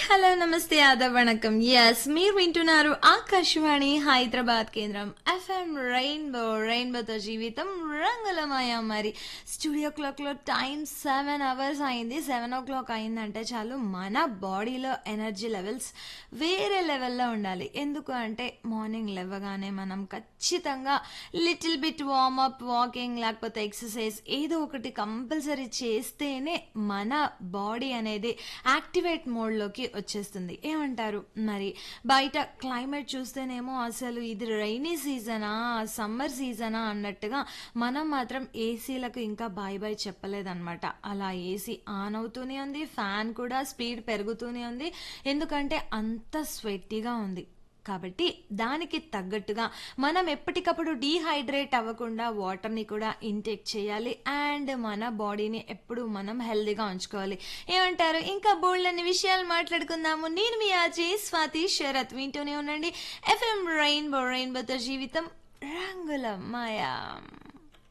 hello నమస్తే ఆదాబ్ vanakkam yes మీరు వింటున్నారు ఆకాశవాణి హైదరాబాద్ కేంద్రం ఎఫ్ఎం రెయిన్బో రెయిన్బోతో జీవితం రంగులమయ మరి స్టూడియో క్లాక్లో టైం సెవెన్ అవర్స్ అయింది సెవెన్ ఓ క్లాక్ అయిందంటే చాలు మన బాడీలో ఎనర్జీ లెవెల్స్ వేరే లెవెల్లో ఉండాలి ఎందుకు అంటే మార్నింగ్ లేవగానే మనం ఖచ్చితంగా లిటిల్ బిట్ వార్మప్ వాకింగ్ లేకపోతే ఎక్సర్సైజ్ ఏదో ఒకటి కంపల్సరీ చేస్తేనే మన బాడీ అనేది యాక్టివేట్ మోడ్లోకి వచ్చేస్తుంది ఏమంటారు మరి బయట క్లైమేట్ చూస్తేనేమో అసలు ఇది రైనీ సీజనా సమ్మర్ సీజనా అన్నట్టుగా మనం మాత్రం ఏసీలకు ఇంకా బాయ్ బాయ్ చెప్పలేదన్నమాట అలా ఏసీ ఆన్ అవుతూనే ఉంది ఫ్యాన్ కూడా స్పీడ్ పెరుగుతూనే ఉంది ఎందుకంటే అంత స్వెట్టిగా ఉంది కాబట్టి దానికి తగ్గట్టుగా మనం ఎప్పటికప్పుడు డీహైడ్రేట్ అవ్వకుండా వాటర్ని కూడా ఇంటేక్ చేయాలి అండ్ మన బాడీని ఎప్పుడు మనం హెల్దీగా ఉంచుకోవాలి ఏమంటారు ఇంకా బోల్డ్ అన్ని విషయాలు మాట్లాడుకుందాము నేను మీ ఆజే స్వాతి శరత్ వింటూనే ఉండండి ఎఫ్ఎం రెయిన్బో రెయిన్బోతో జీవితం రంగుల మాయా